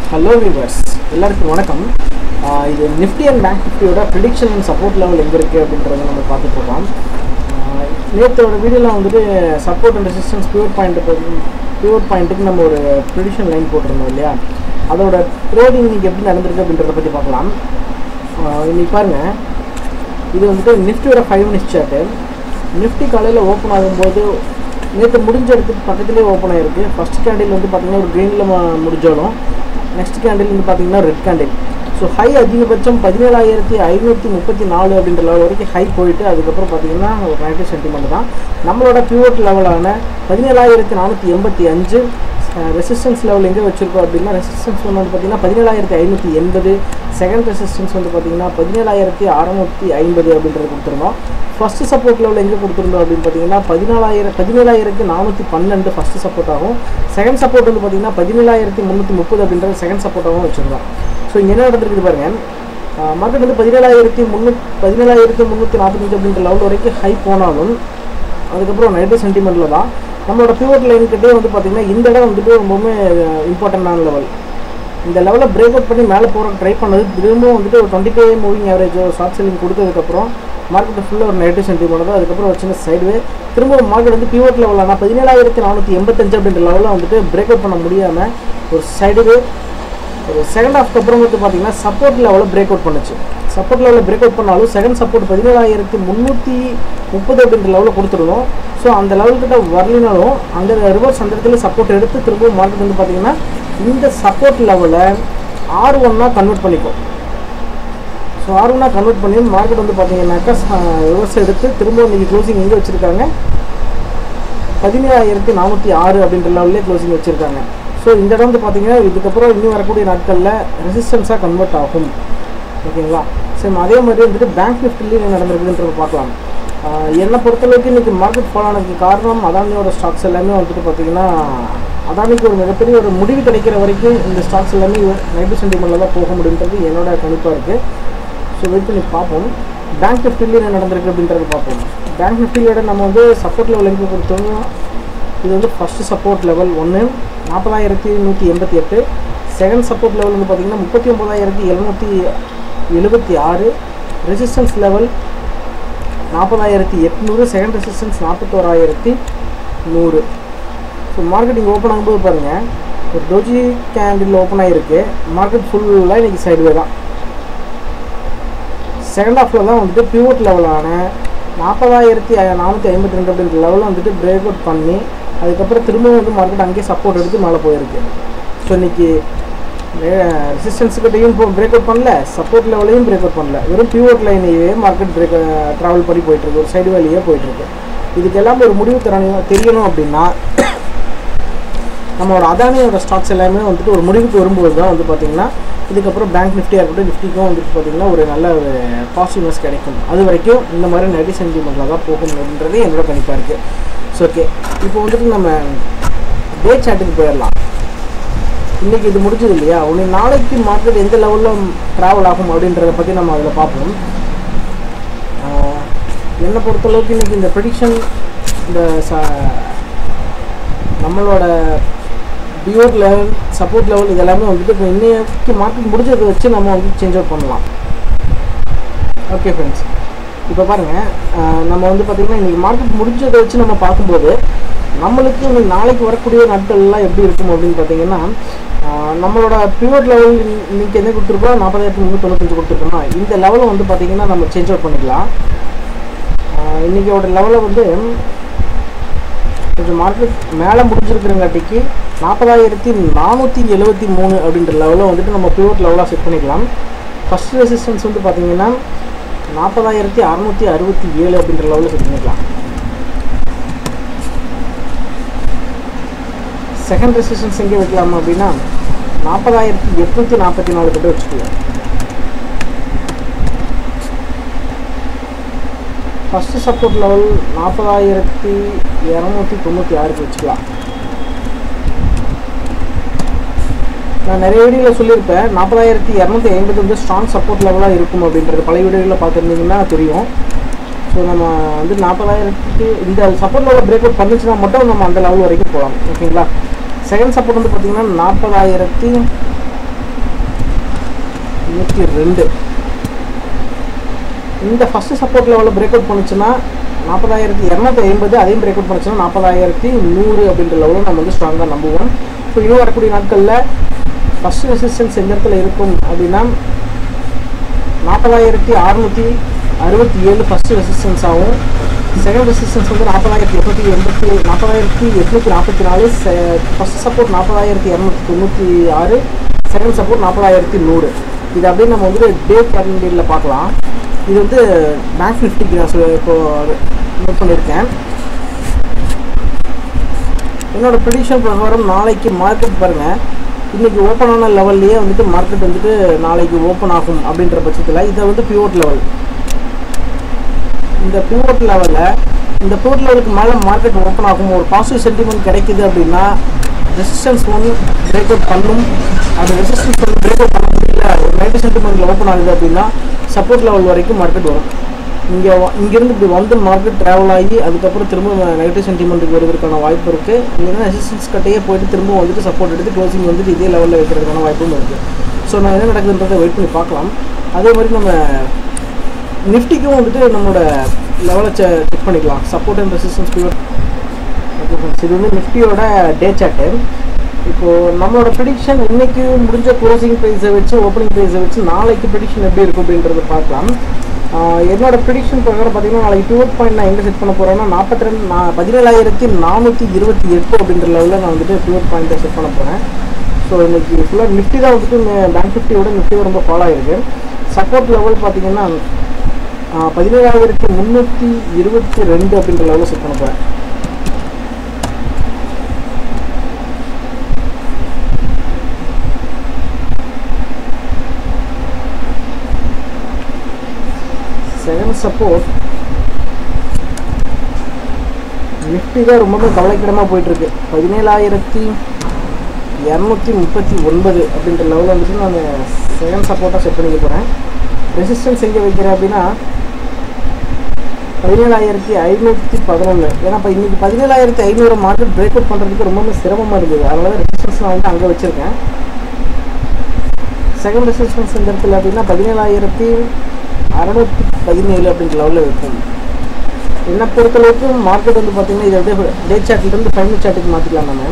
hello viewers எல்லாருக்கும் வணக்கம் ஆஹ் இது நிஃப்டி அண்ட் பேங்க் நிஃப்டியோட ப்ரிடிக்ஷன் அண்ட் சப்போர்ட் லெவல் எங்கே இருக்குது அப்படின்றத நம்ம பார்த்துட்டு இருக்கோம் நேற்றோட வீடியோவில் வந்துட்டு support and resistance pure point pure பாயிண்ட்டுக்கு நம்ம ஒரு ப்ரிடிக்ஷன் லைன் போட்டிருந்தோம் இல்லையா அதோட ட்ரேடிங் இன்னைக்கு எப்படி நடந்திருக்கு அப்படின்றத பற்றி பார்க்கலாம் ஆஹ் இன்னைக்கு பாருங்கள் இது வந்துட்டு நிஃப்டியோட ஃபைவ் மினிட்ஸ் சார்ட்டு நிஃப்டி காலையில் ஓப்பன் ஆகும்போது நேற்று முடிஞ்ச இடத்துக்கு பக்கத்துலேயே ஓப்பன் ஆகிருக்கு ஃபஸ்ட் கேண்டில் வந்து பார்த்திங்கன்னா ஒரு க்ரீனில் முடிஞ்சாலும் நெக்ஸ்ட் கேண்டில் வந்து பார்த்திங்கன்னா ரெட் கேண்டில் ஸோ ஹை அதிகபட்சம் பதினேழாயிரத்தி ஐநூற்றி முப்பத்தி நாலு அப்படின்ற லெவல் வரைக்கும் ஹை போயிட்டு அதுக்கப்புறம் பார்த்திங்கன்னா ஒரு நெகட்டிவ் சென்டிமெண்ட் தான் நம்மளோட பியூட் லெவலான பதினேழாயிரத்தி நானூற்றி எண்பத்தி அஞ்சு ரெசிஸ்டன்ஸ் லெவல் எங்கே வச்சுருக்கோம் அப்படின்னா ரெசிஸ்டன்ஸ் ஒன்று வந்து பார்த்திங்கன்னா பதினேழாயிரத்தி ஐநூற்றி எண்பது செகண்ட் ரெசிஸ்டன்ஸ் வந்து பார்த்திங்கன்னா பதினேழாயிரத்தி அறநூற்றி ஐம்பது அப்படின்றது கொடுத்துருந்தோம் ஃபஸ்ட்டு சப்போர்ட் லெவல் எங்கே கொடுத்துருந்தோம் அப்படின்னு பார்த்தீங்கன்னா பதினாலாயிரம் பதினேழாயிரத்தி நானூற்றி பன்னெண்டு ஃபஸ்ட்டு சப்போர்ட் ஆகும் செகண்ட் சப்போர்ட் வந்து பார்த்தீங்கன்னா பதினேழாயிரத்தி முந்நூற்றி முப்பது அப்படின்றது செகண்ட் சப்போர்ட்டாகவும் வச்சுருந்தோம் ஸோ இங்கே என்ன நடந்திருக்குது பாருங்கள் மார்க்கெட் வந்து பதினேழாயிரத்தி முந்நூற்றி பதினேழாயிரத்தி முந்நூற்றி நாற்பத்தஞ்சு அப்படின்ற லெவல் வரைக்கும் ஹை போனாலும் அதுக்கப்புறம் நெகட்டிவ் சென்டிமெண்ட்டில் தான் நம்மளோட பியூர் லைன் கிட்டே வந்து பார்த்திங்கன்னா இந்த இடம் வந்துட்டு ரொம்பவுமே இம்பார்ட்டண்ட்டான லெவல் இந்த லெவலில் பிரேக் அவுட் பண்ணி மேலே போகிற ட்ரை பண்ணது திரும்பவும் வந்துட்டு ஒரு டுவெண்ட்டி ஃபைவ் மூவிங் ஆவரேஜோ ஷார்ட் செல்லிங் கொடுத்ததுக்கப்புறம் மார்க்கெட் ஃபுல்லாக ஒரு நெகட்டிவ் சென்டிமெண்ட் தான் அதுக்கப்புறம் ஒரு சின்ன சைடுவே திரும்ப மார்க்கெட் வந்து பியூட் லெவல் ஆனால் பதினேழாயிரத்தி நானூற்றி எண்பத்தஞ்சு அப்படின்ற லெவலில் வந்துட்டு பிரேக் அவுட் பண்ண முடியாமல் ஒரு சைடுவே ஒரு செகண்ட் ஹாஃப்க்கு அப்புறம் வந்து பார்த்தீங்கன்னா சப்போர்ட் லெவலில் பிரேக் அவுட் பண்ணுச்சு சப்போர்ட் லெவலில் பிரேக் அவுட் பண்ணாலும் செகண்ட் சப்போர்ட் பதினேழாயிரத்தி முந்நூற்றி முப்பது அப்படின்ற லெவலில் கொடுத்துருந்தோம் ஸோ அந்த லெவல்கிட்ட வரலினாலும் அந்த ரிவர்ஸ் அந்த இடத்துல சப்போர்ட் எடுத்து திரும்பவும் மார்க்கெட் வந்து பார்த்தீங்கன்னா இந்த சப்போர்ட் லெவலை ஆர் ஒன்னாக கன்வெர்ட் பண்ணிக்கும் ஸோ ஆர் ஒன்னாக கன்வெர்ட் பண்ணி மார்க்கெட் வந்து பார்த்தீங்கன்னாக்கா ரிவர்ஸ் எடுத்து திரும்ப இன்றைக்கி க்ளோசிங் எங்கே வச்சுருக்காங்க பதினேழாயிரத்தி நானூற்றி ஆறு அப்படின்ற லெவல்லே க்ளோசிங் வச்சுருக்காங்க ஸோ இந்த இடம் வந்து பார்த்தீங்கன்னா இதுக்கப்புறம் இன்னும் வரக்கூடிய நாட்களில் ரெசிஸ்டன்ஸாக கன்வெர்ட் ஆகும் ஓகேங்களா சரி அதே மாதிரி வந்துட்டு பேங்க் நிஃப்டிலையும் என்ன நடந்திருக்குதுன்றத பார்க்கலாம் ஆஹ் என்னை பொறுத்தளவுக்கு இன்றைக்கி மார்க்கெட் ஃபால் ஆனதுக்கு காரணம் அதானியோட ஸ்டாக்ஸ் எல்லாமே வந்துட்டு பார்த்தீங்கன்னா அதானிக்கு ஒரு மிகப்பெரிய ஒரு முடிவு கிடைக்கிற வரைக்கும் இந்த ஸ்டாக்ஸ் எல்லாமே நெகட்டிவ் சென்டிமெண்ட்டில் தான் போக முடியுன்றது என்னோட கணிப்பாக இருக்குது ஸோ வெயிட் பண்ணி பார்ப்போம் பேங்க் நிஃப்டிலையும் என்ன நடந்திருக்கு அப்படின்றத பார்ப்போம் பேங்க் நிஃப்டியோட நம்ம வந்து சப்போர்ட் லெவல் எங்கே கொடுத்தோம் இது வந்து ஃபஸ்ட்டு சப்போர்ட் லெவல் ஒன்று நாற்பதாயிரத்தி நூற்றி எண்பத்தி எட்டு செகண்ட் சப்போர்ட் லெவல் வந்து பார்த்திங்கன்னா முப்பத்தி ஒம்பதாயிரத்தி எழுநூற்றி எழுபத்தி ஆறு ரெசிஸ்டன்ஸ் லெவல் நாற்பதாயிரத்தி எட்நூறு செகண்ட் ரெசிஸ்டன்ஸ் நாற்பத்தோராயிரத்தி நூறு ஸோ மார்க்கெட்டிங் ஓப்பன் ஆகும்போது பாருங்கள் ஒரு டோஜி கேண்டில் ஓப்பன் ஆகிருக்கு மார்க்கெட் ஃபுல்லாக இன்றைக்கி சைடுவே தான் செகண்ட் ஹாஃபில் தான் வந்துட்டு பியூட் லெவலான நாற்பதாயிரத்தி நானூற்றி ஐம்பத்தி ரெண்டு அப்படின்ற லெவலில் வந்துட்டு பிரேக் அவுட் பண்ணி அதுக்கப்புறம் திரும்பவும் வந்து மார்க்கெட் அங்கேயே சப்போர்ட் எடுத்து மேலே போயிருக்கு ஸோ இன்றைக்கி ரெசிஸ்டன்ஸுக்கிட்டையும் இப்போ பிரேக் அவுட் பண்ணல சப்போர்ட் லெவலையும் பிரேக் அவுட் பண்ணல வெறும் பியூட் லைனையே மார்க்கெட் பிரேக் ட்ராவல் பண்ணி போயிட்டுருக்கு ஒரு சைடு வேலையே போயிட்டுருக்கு இதுக்கு எல்லாம் ஒரு முடிவு தரணும் தெரியணும் அப்படின்னா நம்மளோட அதானியோட ஸ்டாக்ஸ் எல்லாமே வந்துட்டு ஒரு முடிவுக்கு வரும்போது தான் வந்து பார்த்திங்கன்னா இதுக்கப்புறம் பேங்க் நிஃப்டியாக இருக்கட்டும் நிஃப்டிக்கும் வந்துட்டு பார்த்திங்கன்னா ஒரு நல்ல ஒரு பாசிட்டிவ்னஸ் கிடைக்கும் அது வரைக்கும் இந்த மாதிரி நெகட்டிவ் சென்டிமெண்ட்டில் தான் போகும் அப்படின்றது என்னோட கணிப்பாக இருக்குது ஸோ ஓகே இப்போ வந்துட்டு நம்ம டே சாட்டுக்கு போயிடலாம் இன்றைக்கி இது முடிஞ்சது இல்லையா ஒன்று நாளைக்கு மார்க்கெட் எந்த லெவலில் ட்ராவல் ஆகும் அப்படின்றத பற்றி நம்ம அதில் பார்ப்போம் ஆஹ் என்னை பொறுத்தளவுக்கு இன்றைக்கி இந்த ப்ரெடிக்ஷன் இந்த ச நம்மளோட பியூர் லெவல் சப்போர்ட் லெவல் இதெல்லாமே வந்துட்டு இப்போ இன்னைக்கு மார்க்கெட் முடிஞ்சதை வச்சு நம்ம வந்து சேஞ்ச் அவுட் பண்ணலாம் ஓகே ஃப்ரெண்ட்ஸ் இப்போ பாருங்கள் நம்ம வந்து பார்த்திங்கன்னா இன்றைக்கி மார்க்கெட் முடிஞ்சதை வச்சு நம்ம பார்க்கும்போது நம்மளுக்கு இன்னைக்கு நாளைக்கு வரக்கூடிய நாட்கள்லாம் எப்படி இருக்கும் அப்படின்னு பார்த்தீங்கன்னா ஆஹ் நம்மளோட பியூர் லெவல் இன்னைக்கு என்ன கொடுத்துருக்கோம் நாற்பதாயிரத்தி முந்நூற்றி தொண்ணூத்தஞ்சு கொடுத்துருக்கோம்னா இந்த லெவலை வந்து பார்த்திங்கன்னா நம்ம சேஞ்ச் அவுட் பண்ணிக்கலாம் ஆஹ் இன்னைக்கோட லெவலை வந்து கொஞ்சம் மார்க்கெட் மேலே முடிஞ்சிருக்கிறங்காட்டிக்கு நாற்பதாயிரத்தி நானூற்றி எழுபத்தி மூணு அப்படின்ற லெவலில் வந்துட்டு நம்ம பியூர் லெவலாக செட் பண்ணிக்கலாம் ஃபஸ்ட் ரெசிஸ்டன்ஸ் வந்து பார்த்தீங்கன்னா நாற்பதாயிரத்தி அறநூற்றி அறுபத்தி ஏழு அப்படின்ற லெவலில் செட் பண்ணிக்கலாம் செகண்ட் ரெசிஸ்டன்ஸ் எங்கே வைக்கலாம் அப்படின்னா நாற்பதாயிரத்தி எட்நூற்றி நாற்பத்தி நாலு கிட்ட வச்சுக்கலாம் ஃபஸ்ட்டு சப்போர்ட் லெவல் நாற்பதாயிரத்தி இரநூத்தி தொண்ணூற்றி ஆறுக்கு வச்சுக்கலாம் நான் நிறைய வீடியோவில் சொல்லியிருப்பேன் நாற்பதாயிரத்தி இரநூத்தி ஐம்பது வந்து ஸ்ட்ராங் சப்போர்ட் லெவலாக இருக்கும் அப்படின்றது பழைய வீடியோவில் பார்த்துருந்தீங்கன்னா தெரியும் ஸோ நம்ம வந்து நாற்பதாயிரத்துக்கு இந்த சப்போர்ட் லெவலில் பிரேக் அவுட் பண்ணுச்சுன்னா மட்டும் நம்ம அந்த லெவல் வரைக்கும் போகலாம் ஓகேங்களா செகண்ட் சப்போர்ட் வந்து பார்த்திங்கன்னா நாற்பதாயிரத்தி நூற்றி ரெண்டு இந்த ஃபஸ்ட்டு சப்போர்ட் லெவலில் பிரேக் அவுட் பண்ணுச்சுன்னா நாற்பதாயிரத்தி இரநூத்தி ஐம்பது அதையும் பிரேக் அவுட் பண்ணுச்சுன்னா நாற்பதாயிரத்தி நூறு அப்படின்ற லெவலில் நம்ம வந்து ஸ்ட்ராங்காக நம்புவோம் ஸோ இன்னும் வரக்கூடிய நாட்களில் ஃபஸ்ட்டு ரெசிஸ்டன்ஸ் எந்த இடத்துல இருக்கும் அப்படின்னா நாற்பதாயிரத்தி அறுநூற்றி அறுபத்தி ஏழு ஃபஸ்ட்டு ரெசிஸ்டன்ஸ் ஆகும் செகண்ட் ரெசிஸ்டன்ஸ் வந்து நாற்பதாயிரத்தி எட்நூற்றி எண்பத்தி நாற்பதாயிரத்தி எட்நூற்றி நாற்பத்தி நாலு ஃபஸ்ட் சப்போர்ட் நாற்பதாயிரத்தி இரநூத்தி தொண்ணூற்றி ஆறு செகண்ட் சப்போர்ட் நாற்பதாயிரத்தி நூறு இது அப்படியே நம்ம வந்து டே கேலண்டரில் பார்க்கலாம் இது வந்து பேங்க் நிஃப்டிக்கு நான் சொ- இப்போ நோட் பண்ணியிருக்கேன் என்னோட ப்ரிடிக்ஷன் பிரகாரம் நாளைக்கு மார்க்கெட் பாருங்கள் இன்றைக்கி ஓப்பன் ஆன லெவல்லையே வந்துட்டு மார்க்கெட் வந்துட்டு நாளைக்கு ஓப்பன் ஆகும் அப்படின்ற பட்சத்தில் இதை வந்து பிவோட் லெவல் இந்த பிவோட் லெவலில் இந்த பிவோட் லெவலுக்கு மேலே மார்க்கெட் ஓப்பன் ஆகும் ஒரு பாசிட்டிவ் சென்டிமெண்ட் கிடைக்குது அப்படின்னா ரெசிஸ்டன்ஸ் ஒன் பிரேக் அவுட் பண்ணும் அந்த ரெசிஸ்டன்ஸ் ஒன் பிரேக் அவுட் பண்ண முடியல ஒரு நைன்டி சென்டிமெண்ட்டில் ஓப்பன் ஆகுது அப்படின்னா சப்போர்ட் லெவல் வரைக்கும் மார்க்கெட் வரும் இங்கே இங்கேருந்து இப்படி வந்து மார்க்கெட் ட்ராவல் ஆகி அதுக்கப்புறம் திரும்ப நெகட்டிவ் சென்டிமெண்ட்டுக்கு வருவதற்கான வாய்ப்பு இருக்குது இல்லைன்னா ரெசிஸ்டன்ஸ் கட்டையே போயிட்டு திரும்ப வந்துட்டு சப்போர்ட் எடுத்து க்ளோசிங் வந்துட்டு இதே லெவலில் வைக்கிறதுக்கான வாய்ப்பும் இருக்குது ஸோ நான் என்ன நடக்குதுன்றதை வெயிட் பண்ணி பார்க்கலாம் அதே மாதிரி நம்ம நிஃப்டிக்கும் வந்துட்டு நம்மளோட லெவலை செக் பண்ணிக்கலாம் support and resistance period okay friends இது வந்து நிஃப்டியோட டே சார்ட்டு இப்போது நம்மளோட ப்ரிடிக்ஷன் இன்னைக்கு முடிஞ்ச க்ளோசிங் ப்ரைஸை வச்சு ஓப்பனிங் ப்ரைஸை வச்சு நாளைக்கு ப்ரிடிக்ஷன் எப்படி இருக்கும் அப்படின்றத பார்க்கலாம் ஆஹ் என்னோட ப்ரிடிக்ஷன் பிரகாரம் பார்த்தீங்கன்னா நாளைக்கு பியூர் பாயிண்ட் நான் எங்கே செட் பண்ண போகிறேன்னா நாற்பத்தி ரெண்டு நான் பதினேழாயிரத்தி நானூற்றி இருபத்தி எட்டு அப்படின்ற லெவலில் நான் வந்துட்டு பியூர் பாயிண்ட்டை செட் பண்ண போகிறேன் ஸோ இன்னைக்கு ஃபுல்லாக நிஃப்டி தான் வந்துட்டு பேங்க் நிஃப்டியோட நிஃப்டி ரொம்ப ஃபாலோ ஆயிருக்கு சப்போர்ட் லெவல் பார்த்தீங்கன்னா ஆஹ் பதினேழாயிரத்தி முந்நூற்றி இருபத்தி ரெண்டு அப்படின்ற லெவலில் செட் பண்ண போகிறேன் செகண்ட் சப்போர்ட் நிஃப்டி தான் ரொம்பவே கவலைக்கிடமாக போயிட்டுருக்கு பதினேழாயிரத்தி இரநூத்தி முப்பத்தி ஒன்பது அப்படின்ற லெவலில் வந்துட்டு நான் செகண்ட் சப்போர்ட்டாக செட் பண்ணிக்க போகிறேன் ரெசிஸ்டன்ஸ் எங்கே வைக்கிறேன் அப்படின்னா பதினேழாயிரத்தி ஐநூற்றி பதினொன்று ஏன்னா இப்போ இன்றைக்கி பதினேழாயிரத்தி ஐநூறு மார்க்கெட் பிரேக் அவுட் பண்ணுறதுக்கு ரொம்பவே சிரமமாக இருந்தது அதனால தான் ரெசிஸ்டன்ஸ் நான் வந்து அங்கே வச்சுருக்கேன் செகண்ட் ரெசிஸ்டன்ஸ் இந்த இடத்துல அப்படின்னா பதினேழாயிரத்தி அறநூற்றி பதினேழு அப்படின்ற லெவலில் இருக்கும் என்னை பொறுத்தளவுக்கு மார்க்கெட் வந்து பார்த்தீங்கன்னா இதை வந்து டே சார்ட்லேருந்து ஃபைனல் சார்ட்டுக்கு மாற்றிக்கலாம் நம்ம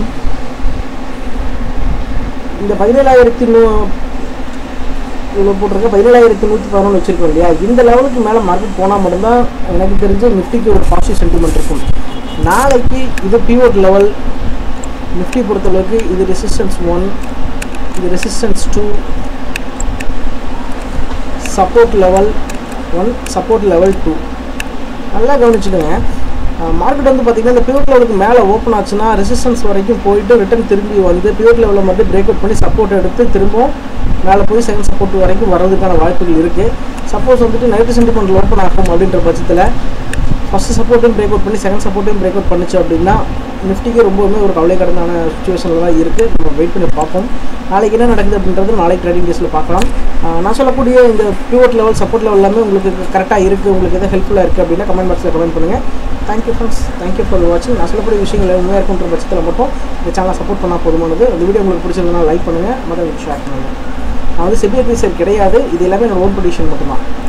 இந்த பதினேழாயிரத்தி நூ இவ்வளோ போட்டிருக்க பதினேழாயிரத்தி நூற்றி பதினொன்று வச்சிருக்கோம் இல்லையா இந்த லெவலுக்கு மேலே மார்க்கெட் போனால் மட்டும்தான் எனக்கு தெரிஞ்ச நிஃப்டிக்கு ஒரு பாசிட்டிவ் சென்டிமெண்ட் இருக்கும் நாளைக்கு இது பிவோட் லெவல் நிஃப்டி பொறுத்தளவுக்கு இது ரெசிஸ்டன்ஸ் ஒன் இது resistance two support level one support level two நல்லா கவனிச்சுடுங்க மார்க்கெட் வந்து பார்த்திங்கன்னா இந்த பியூர் லெவலுக்கு மேலே ஓப்பன் ஆச்சுன்னா ரெசிஸ்டன்ஸ் வரைக்கும் போயிட்டு ரிட்டன் திரும்பி வந்து பியூர் லெவலில் மட்டும் பிரேக் அவுட் பண்ணி சப்போர்ட் எடுத்து திரும்பவும் மேலே போய் செகண்ட் சப்போர்ட் வரைக்கும் வர்றதுக்கான வாய்ப்புகள் இருக்குது சப்போஸ் வந்துட்டு நைட்டு சென்டிமெண்ட் ஓப்பன் ஆகும் அப்படின்ற பட்சத்தில் ஃபஸ்ட்டு சப்போர்ட்டையும் பிரேக் அவுட் பண்ணி செகண்ட் சப்போர்ட்டையும் பிரேக் அவுட் பண்ணுச்சு அப்படின்னா நிஃப்டிக்கு ரொம்பவுமே ஒரு கவலைக்கிடமான சுச்சுவேஷனில் தான் இருக்குது நம்ம வெயிட் பண்ணி பார்ப்போம் நாளைக்கு என்ன நடக்குது அப்படின்றது நாளைக்கு ட்ரேடிங் டேஸில் பார்க்கலாம் ஆஹ் நான் சொல்லக்கூடிய இந்த பியூட் லெவல் சப்போர்ட் லெவல் எல்லாமே உங்களுக்கு கரெக்டாக இருக்குது உங்களுக்கு எதாவது ஹெல்ப்ஃபுல்லாக இருக்குது அப்படின்னா கமெண்ட் பாக்ஸில் கமெண்ட் பண்ணுங்கள் தேங்க்யூ ஃப்ரெண்ட்ஸ் தேங்க்யூ ஃபார் வாட்சிங் நான் சொல்லக்கூடிய விஷயங்கள் உண்மையாக இருக்குன்ற பட்சத்தில் மட்டும் இந்த சேனலை சப்போர்ட் பண்ணால் போதுமானது இந்த வீடியோ உங்களுக்கு பிடிச்சிருந்தனா லைக் பண்ணுங்கள் மற்ற ஷேர் பண்ணுங்கள் நான் வந்து செபி அட்வைசர் கிடையாது இது எல்லாமே என்னோட ஓன் ப்ரொடியூஷன் மட்டும்தான்